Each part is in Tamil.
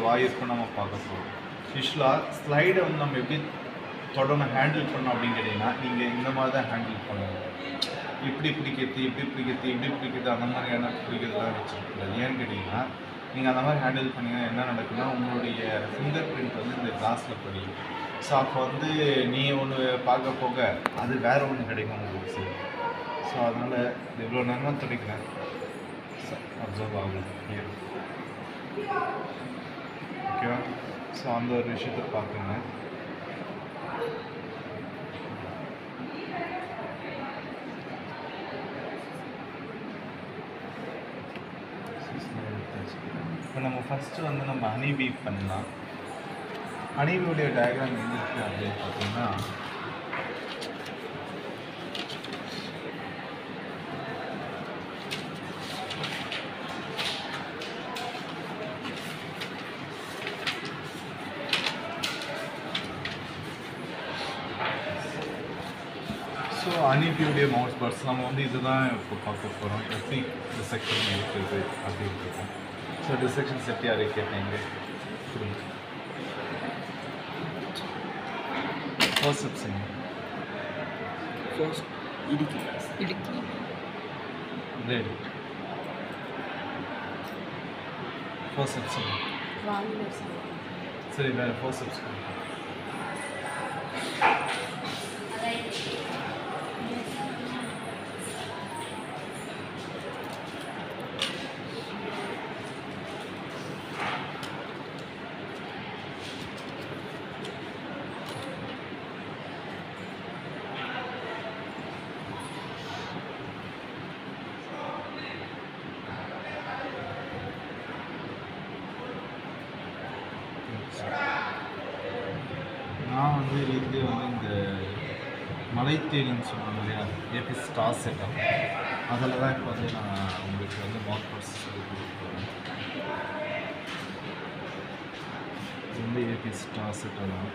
வாய் இருக்குன்னு நம்ம பார்க்க போகிறோம் யூஸ்வலாக ஸ்லைடை வந்து நம்ம எப்படி தொடர்ந்து ஹேண்டில் பண்ணோம் அப்படின்னு கேட்டிங்கன்னா நீங்கள் இந்த மாதிரி தான் ஹேண்டில் பண்ணணும் இப்படி பிடிக்கிறது இப்படி பிடிக்கிறது இப்படி பிடிக்கிறது அந்த மாதிரியான பிடிக்கிறதுலாம் வச்சுருக்கூடாது ஏன்னு கேட்டிங்கன்னா நீங்கள் அந்த மாதிரி ஹேண்டில் பண்ணீங்கன்னா என்ன நடக்குன்னா உங்களுடைய ஃபிங்கர் பிரிண்ட் வந்து இந்த கிளாஸில் படியும் ஸோ அப்போ வந்து நீ ஒன்று பார்க்க போக அது வேற ஒன்று கிடைக்கும் உங்களுக்கு சரி ஸோ அதனால் இவ்வளோ நேரமாக துடைக்கிறேன் அப்சர்வ் ஆகும் here. ஓகேவா ஸோ அந்த ஒரு விஷயத்தை பார்க்குங்க இப்போ நம்ம ஃபஸ்ட்டு வந்து நம்ம ஹனிபீ பண்ணலாம் ஹனிபியுடைய டயக்ராம் எங்கே இருக்குது அப்படின்னு பார்த்தீங்கன்னா ஸோ அனிபியுடைய மவுஸ் பர்ஸ் நம்ம வந்து இதுதான் இப்போ பார்க்க போகிறோம் எப்படி டிசெக்ஷன் இருக்குது அப்படின்றது ஸோ டிசெக்ஷன் செட் யார் கேட்டீங்க கொடுங்க ஃபர்ஸ்ட் ஃபர்ஸ்ட் இடுக்கி இடுக்கி பிளேடு ஃபர்ஸ்ட் வாங்கின சரி வேறு ஃபர்ஸ்ட் நான் வந்து இதுலேயே வந்து இந்த மலைத்தேனின்னு சொல்லுவாங்க இல்லையா ஏபி ஸ்டார் செட்டப் அதில் தான் இப்போ வந்து நான் உங்களுக்கு வந்து மவுத் பர்ஸ் சொல்லி கொடுக்குறேன் இது வந்து ஏபி ஸ்டார் செட்டப் தான்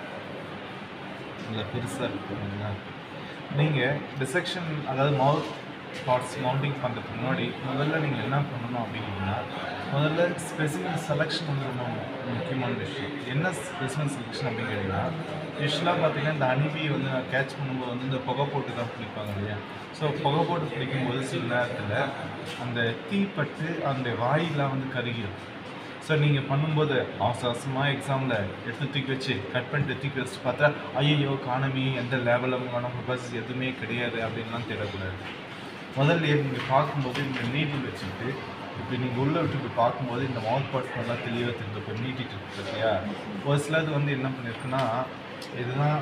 நல்லா பெருசாக இருக்குங்களா நீங்கள் டிசெக்ஷன் அதாவது மவுத் பார்ட்ஸ் மவுண்டிங் பண்ணுறதுக்கு முன்னாடி முதல்ல நீங்கள் என்ன பண்ணணும் அப்படின்னா முதல்ல ஸ்பெசிமன் செலெக்ஷன் வந்து ரொம்ப முக்கியமான விஷயம் என்ன ஸ்பெசிமன் செலெக்ஷன் அப்படின்னு கேட்டிங்கன்னா யூஸ்வலாக பார்த்தீங்கன்னா இந்த அணிபி வந்து நான் கேட்ச் பண்ணும்போது வந்து இந்த புகை போட்டு தான் பிடிப்பாங்க இல்லையா ஸோ புகை போட்டு பிடிக்கும்போது சில நேரத்தில் அந்த தீப்பட்டு அந்த வாயெல்லாம் வந்து கருகிடும் ஸோ நீங்கள் பண்ணும்போது அவசர அவசரமாக எக்ஸாமில் எடுத்து தூக்கி வச்சு கட் பண்ணிட்டு தூக்கி வச்சு பார்த்தா ஐயோ காணமி எந்த லெவலும் காணும் பஸ் எதுவுமே கிடையாது அப்படின்லாம் தேடக்கூடாது முதல்ல நீங்கள் பார்க்கும்போது இந்த நீட்டில் வச்சுக்கிட்டு இப்படி நீங்கள் உள்ளே விட்டு இப்படி பார்க்கும்போது இந்த மவுத் பார்ட்ஸ் நல்லா தெளிவாக தெரிஞ்சு இப்போ நீட்டிட்டு இருக்கு இல்லையா ஒரு சிலது வந்து என்ன பண்ணியிருக்குன்னா இதுதான்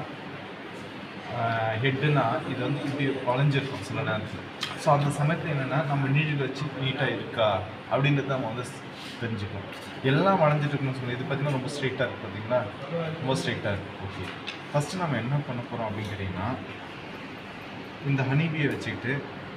ஹெட்டுனா இது வந்து இப்படி வளைஞ்சிருக்கும் சில நேரத்தில் ஸோ அந்த சமயத்தில் என்னென்னா நம்ம நீடில் வச்சு நீட்டாக இருக்கா அப்படின்றது நம்ம வந்து தெரிஞ்சுக்கணும் எல்லாம் வளைஞ்சிட்டு இருக்குன்னு சொல்லி இது பார்த்தீங்கன்னா ரொம்ப ஸ்ட்ரெயிட்டாக இருக்குது பார்த்தீங்களா ரொம்ப ஸ்ட்ரெயிட்டாக இருக்குது ஓகே ஃபஸ்ட்டு நம்ம என்ன பண்ண போகிறோம் அப்படின்னு கேட்டிங்கன்னா இந்த ஹனிபியை வச்சுக்கிட்டு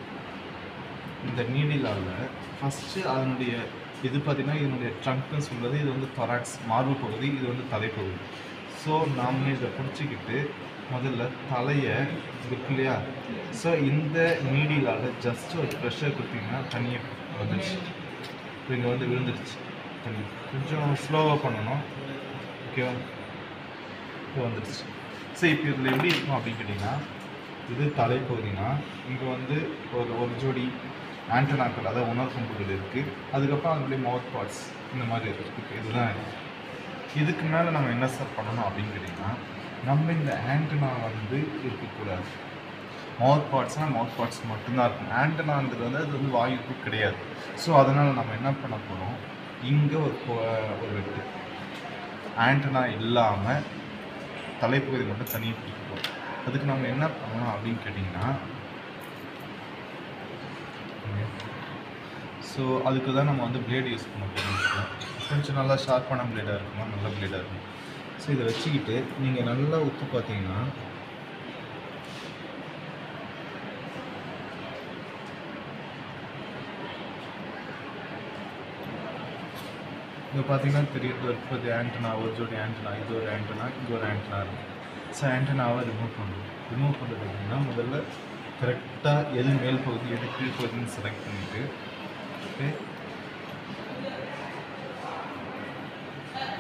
இந்த நீடிலாவில் ஃபஸ்ட்டு அதனுடைய இது பார்த்திங்கன்னா இதனுடைய ட்ரங்க்னு சொல்கிறது இது வந்து தொராக்ஸ் மார்பு பகுதி இது வந்து தலைப்பகுதி ஸோ நாம் இதை பிடிச்சிக்கிட்டு முதல்ல தலையை இருக்கு இல்லையா ஸோ இந்த நீடிலால் ஜஸ்ட் ஒரு ப்ரெஷர் கொடுத்தீங்கன்னா தண்ணியை வந்துடுச்சு இப்போ இங்கே வந்து விழுந்துருச்சு தண்ணி கொஞ்சம் ஸ்லோவாக பண்ணணும் ஓகேவா இப்போ வந்துடுச்சு ஸோ இப்போ இதில் எப்படி இருக்கும் அப்படின்னு கேட்டிங்கன்னா இது தலைப்பகுதினா இங்கே வந்து ஒரு ஒரு ஜோடி ஆண்டனாக்கள் அதாவது உணர்கம்புகள் இருக்குது அதுக்கப்புறம் அதனுடைய மவுத் பார்ட்ஸ் இந்த மாதிரி இருக்குது இதுதான் இது. இதுக்கு மேலே நம்ம என்ன சார் பண்ணணும் அப்படின்னு கேட்டிங்கன்னா நம்ம இந்த ஆண்டனா வந்து இருக்கக்கூடாது மவுத் பார்ட்ஸ்னால் மவுத் பார்ட்ஸ் மட்டும்தான் இருக்கும் ஆண்டனான்றது வந்து அது வந்து வாயுக்கு கிடையாது ஸோ அதனால் நம்ம என்ன பண்ண போகிறோம் இங்கே ஒரு கொ- ஒரு வெட்டு ஆண்டனா இல்லாமல் தலைப்பகுதி மட்டும் தனியாக பிடிக்க போகிறோம் அதுக்கு நம்ம என்ன பண்ணலாம் அப்படின்னு கேட்டிங்கன்னா ஸோ அதுக்கு தான் நம்ம வந்து பிளேடு யூஸ் பண்ண போகிறோம் கொஞ்சம் நல்லா ஷார்ப்பான பிளேடாக இருக்கணும் நல்ல பிளேடாக இருக்கும் ஸோ இதை வச்சுக்கிட்டு நீங்கள் நல்லா உத்து பார்த்தீங்கன்னா இங்கே பார்த்தீங்கன்னா தெரியுது ஒரு பதி ஆண்டனா ஒரு ஜோடி ஆண்டனா இது ஒரு ஆண்டனா இது ஒரு ஆண்டனா இருக்கும் ஸோ ஆண்டனாவை ரிமூவ் பண்ணணும் ரிமூவ் பண்ணுறது அப்படின்னா முதல்ல கரெக்டாக எது மேல் பகுதி எது கீழ் பகுதின்னு செலக்ட் பண்ணிவிட்டு ஓகே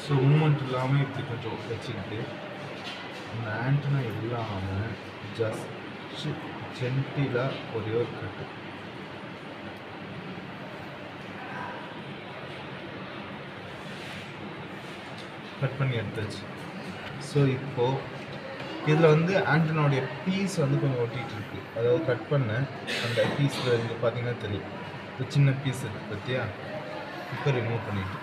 ஸோ மூமெண்ட் இல்லாமல் இப்படி கொஞ்சம் வச்சுக்கிட்டு இந்த ஆண்டனா இல்லாமல் ஜஸ்ட் ஜென்டிலாக ஒரே ஒரு கட்டு கட் பண்ணி எடுத்தாச்சு ஸோ இப்போது இதில் வந்து ஆண்டனோடைய பீஸ் வந்து கொஞ்சம் ஒட்டிகிட்டு இருக்கு அதாவது கட் பண்ண அந்த பீஸில் இங்கே பார்த்தீங்கன்னா தெரியும் ஒரு சின்ன பீஸ் இருக்குது பார்த்தியா இப்போ ரிமூவ் பண்ணிட்டு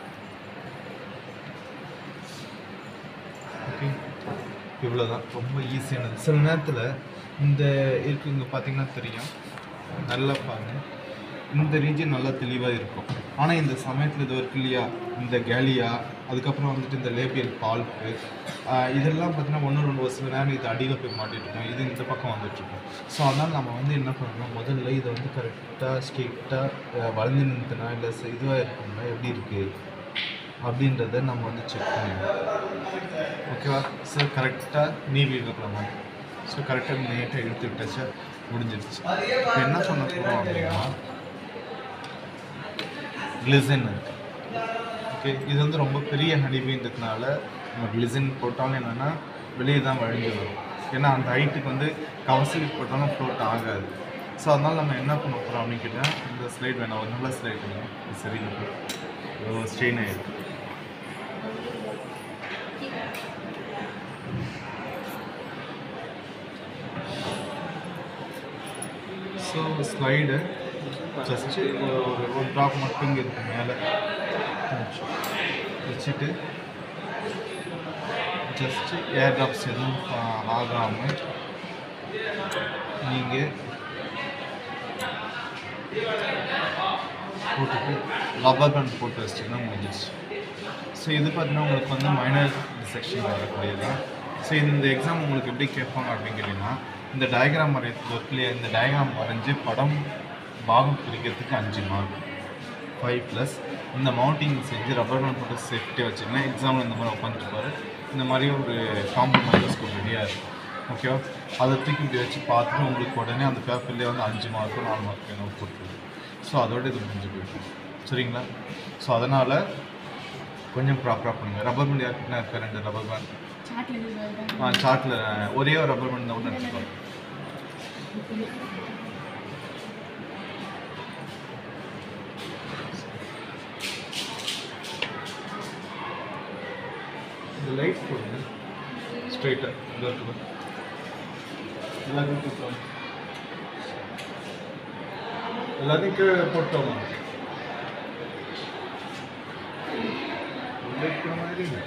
ஓகே இவ்வளோதான் ரொம்ப ஈஸியானது சில நேரத்தில் இந்த இருக்கு இங்கே பார்த்தீங்கன்னா தெரியும் நல்லா பாருங்க இந்த ரீஜன் நல்லா தெளிவாக இருக்கும் ஆனால் இந்த சமயத்தில் இது இருக்கு இல்லையா இந்த கேலியா அதுக்கப்புறம் வந்துட்டு இந்த லேபியல் பால்ப்பு இதெல்லாம் பார்த்தீங்கன்னா ஒன்று ரெண்டு ஒரு சில நேரம் இது அடியில் போய் மாட்டிட்டு இருக்கும் இது இந்த பக்கம் வந்துட்டு இருக்கும் ஸோ அதனால் நம்ம வந்து என்ன பண்ணணும் முதல்ல இதை வந்து கரெக்டாக ஸ்ட்ரெயிட்டாக வளர்ந்து நிறுத்தினா இல்லை இதுவாக இருக்கும்னா எப்படி இருக்குது அப்படின்றத நம்ம வந்து செக் பண்ணிடணும் ஓகேவா ஸோ கரெக்டாக நீவி இருக்கலாமா ஸோ கரெக்டாக நீட்டாக இழுத்து விட்டாச்சா முடிஞ்சிருச்சு இப்போ என்ன பண்ண போகிறோம் அப்படின்னா கிளிசன் இருக்கு ஓகே இது வந்து ரொம்ப பெரிய ஹனிபீன்றதுனால நம்ம கிளிசன் போட்டாலும் என்னென்னா வெளியே தான் வழிஞ்சு வரும் ஏன்னா அந்த ஹைட்டுக்கு வந்து கவசலுக்கு போட்டாலும் ஃப்ளோட் ஆகாது ஸோ அதனால் நம்ம என்ன பண்ண போகிறோம் அப்படின்னு கேட்டால் இந்த ஸ்லைட் வேணாம் ஒரு நல்ல ஸ்லைட் வேணும் இது சரியில்லை ஸ்ட்ரெயின் ஆகிருக்கு ஸோ ஸ்லைடு ஜஸ்ட்டு ஒரு ஒரு ட்ராப் மட்டும் இங்கே இருக்கு மேலே வச்சுட்டு ஜஸ்ட்டு ஏர் ட்ராப்ஸ் எதுவும் ஆகாமல் நீங்கள் போட்டுட்டு ரப்பர் பேண்ட் போட்டு வச்சிட்டிங்கன்னா முடிஞ்சிச்சு ஸோ இது பார்த்தீங்கன்னா உங்களுக்கு வந்து மைனர் டிசெக்ஷன் வரக்கூடியது ஸோ இந்த எக்ஸாம் உங்களுக்கு எப்படி கேட்பாங்க அப்படின்னு கேட்டிங்கன்னா இந்த டயக்ராம் வரையறது இருக்கு இல்லையா இந்த டயக்ராம் வரைஞ்சி படம் பாகம் பிரிக்கிறதுக்கு அஞ்சு மார்க் ஃபைவ் ப்ளஸ் இந்த மவுண்டிங் செஞ்சு ரப்பர் பேண்ட் போட்டு சேஃப்டியாக வச்சுருந்தா எக்ஸாமில் இந்த மாதிரி உட்காந்துருப்பாரு இந்த மாதிரி ஒரு காம்போ மைக்ரோஸ்கோப் ரெடியாக இருக்கும் ஓகேவா அதை தூக்கி இப்படி வச்சு பார்த்துட்டு உங்களுக்கு உடனே அந்த பேப்பர்லேயே வந்து அஞ்சு மார்க்கோ நாலு மார்க் என்ன போட்டுருது ஸோ அதோட இது முடிஞ்சு போயிடும் சரிங்களா ஸோ அதனால் கொஞ்சம் ப்ராப்பராக பண்ணுங்கள் ரப்பர் பேண்ட் யாருக்குன்னா இருக்கா ரெண்டு ரப்பர் பேண்ட் சாட்டில் இது ஆ சார்ட்டில் ஒரே ஒரு ரப்பர் பேண்ட் தான் எடுத்துக்கோங்க இந்த லைட் போடுங்க ஸ்ட்ரைட்டாக இந்த இருக்குது எல்லாத்தையும் போட்டோம் எல்லாத்தையும் கீழே போட்டோம் இருக்கிற மாதிரி இல்லை.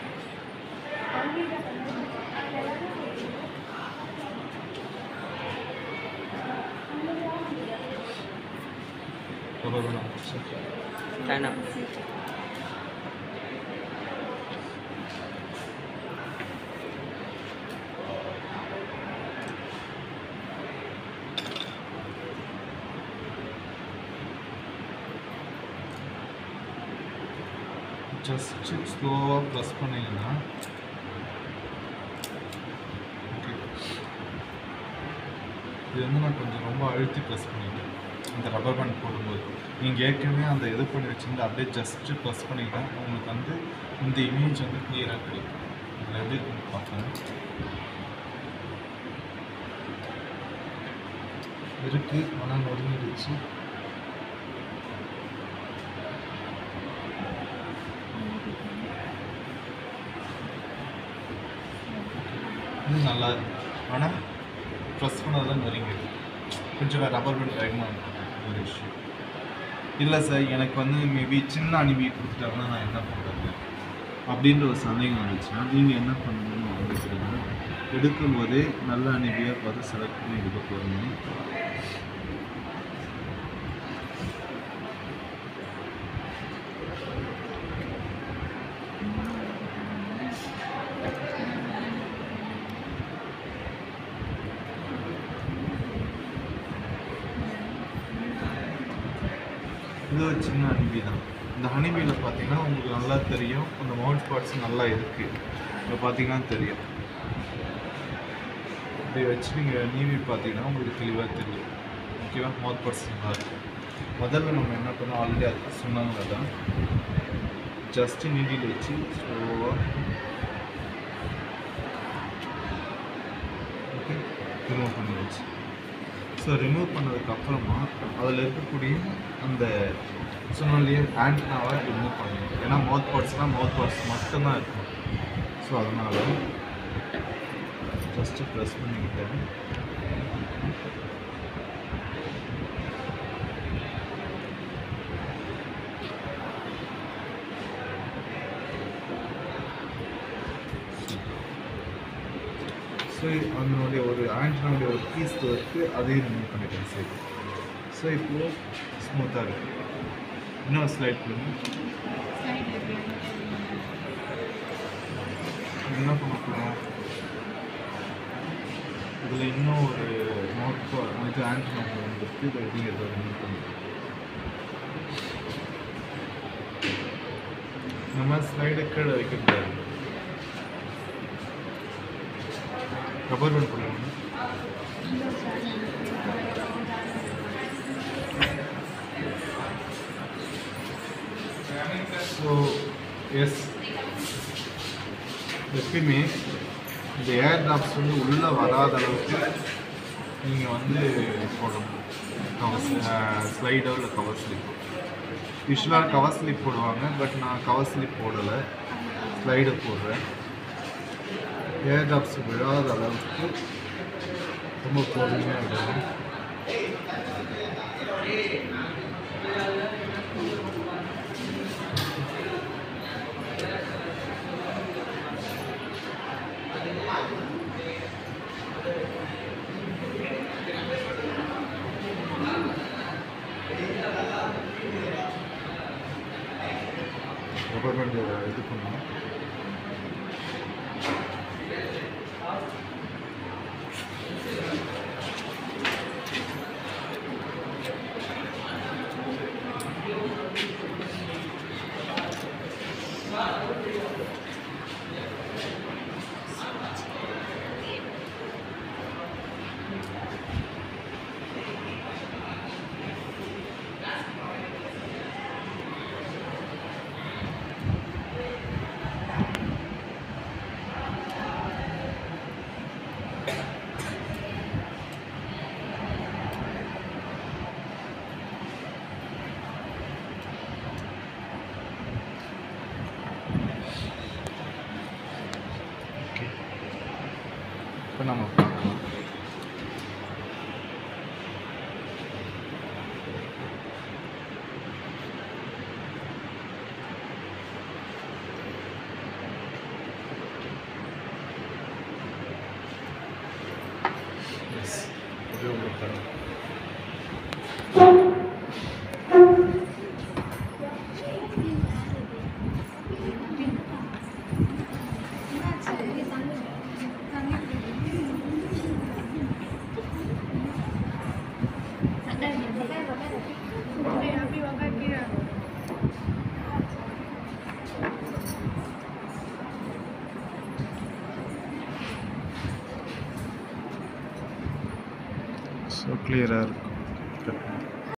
ரப்பர் பேண்ட் சரி China. ஜஸ்ட் ஸ்லோவாக ப்ரெஸ் பண்ணிங்கன்னா ஓகே இது வந்து நான் கொஞ்சம் ரொம்ப அழுத்தி ப்ரெஸ் பண்ணிட்டேன் இந்த ரப்பர் பேண்ட் போடும்போது நீங்கள் ஏற்கனவே அந்த இது பண்ணி வச்சுருந்து அப்படியே ஜஸ்ட்டு ப்ரெஸ் பண்ணிட்டா உங்களுக்கு வந்து இந்த இமேஜ் வந்து கிளியராக கிடைக்கும் இதில் எப்படி இருக்குன்னு பார்க்கணும் இருக்குது ஆனால் நொறுங்கிடுச்சு இது நல்லா இருக்கு ஆனால் ப்ரெஸ் பண்ணதெல்லாம் நெருங்கிது கொஞ்சம் ரப்பர் பேண்ட் வேகமாக இருக்கும் ஒரு விஷயம் இல்லை சார் எனக்கு வந்து மேபி சின்ன அனுப்பி கொடுத்துட்டாங்கன்னா நான் என்ன பண்ணுறது அப்படின்ற ஒரு சந்தேகம் வந்துச்சுன்னா நீங்கள் என்ன பண்ணணும்னு நினைக்கிறீங்க எடுக்கும் போதே நல்ல அனுப்பியாக பார்த்து செலக்ட் பண்ணி எடுக்க போகிறீங்க இது ஒரு சின்ன ஹனிபி தான் இந்த ஹனிபியில் பார்த்தீங்கன்னா உங்களுக்கு நல்லா தெரியும் அந்த மவுண்ட் பார்ட்ஸ் நல்லா இருக்குது இப்போ பார்த்தீங்கன்னா தெரியும் இப்படி வச்சு நீங்கள் நீவி பார்த்தீங்கன்னா உங்களுக்கு தெளிவாக தெரியும் ஓகேவா மவுத் பார்ட்ஸ் நல்லா இருக்கும் முதல்ல நம்ம என்ன பண்ணோம் ஆல்ரெடி அது சொன்னாங்க தான் ஜஸ்ட் நீடில் வச்சு ஸ்லோவாக ஓகே ரிமூவ் பண்ணியாச்சு ஸோ ரிமூவ் பண்ணதுக்கப்புறமா அதில் இருக்கக்கூடிய அந்த சொன்னோம் இல்லையா ஆண்டனாவை ரிமூவ் பண்ணணும் ஏன்னா மவுத் பார்ட்ஸ்னால் மவுத் பார்ட்ஸ் மட்டும்தான் இருக்கும் ஸோ அதனால் ஜஸ்ட்டு ப்ரெஸ் பண்ணிக்கிட்டேன் ஸோ அதனுடைய ஒரு ஆண்டனுடைய ஒரு பீஸ் இருக்குது அதையும் ரிமூவ் பண்ணிட்டேன் சரி ஸோ இப்போது ஸ்மூத்தாக இருக்குது இன்னும் ஸ்லைட் பண்ணி சைடு எப்படி என்ன பண்ண போகிறோம் இதில் இன்னும் ஒரு நோட் இது ஆண்டனா வந்துருக்கு இதை அப்படிங்கிறத ரிமூவ் பண்ணிட்டேன் நம்ம ஸ்லைடை கீழே வைக்க முடியாது ரப்பர் பேண்ட் பண்ணுவாங்க ஸோ எஸ் எப்பயுமே இந்த ஏர் ட்ராப்ஸ் வந்து உள்ளே வராத அளவுக்கு நீங்கள் வந்து போடணும் கவர் ஸ்லைடோ இல்லை கவர் ஸ்லிப் யூஸ்வலாக கவர் ஸ்லிப் போடுவாங்க பட் நான் கவர் ஸ்லிப் போடலை ஸ்லைடை போடுறேன் ஏர் ட்ராப்ஸ் விழாத அளவுக்கு ரொம்ப பொறுமையாக விடணும் ரப்பர் பேண்ட் இது பண்ணணும் ஓகே இப்போ நம்ம பார்க்கலாம் எஸ் இது உங்களுக்கு தரேன் அப்படி உக்கா கீழே ஸோ கிளியராக இருக்கும்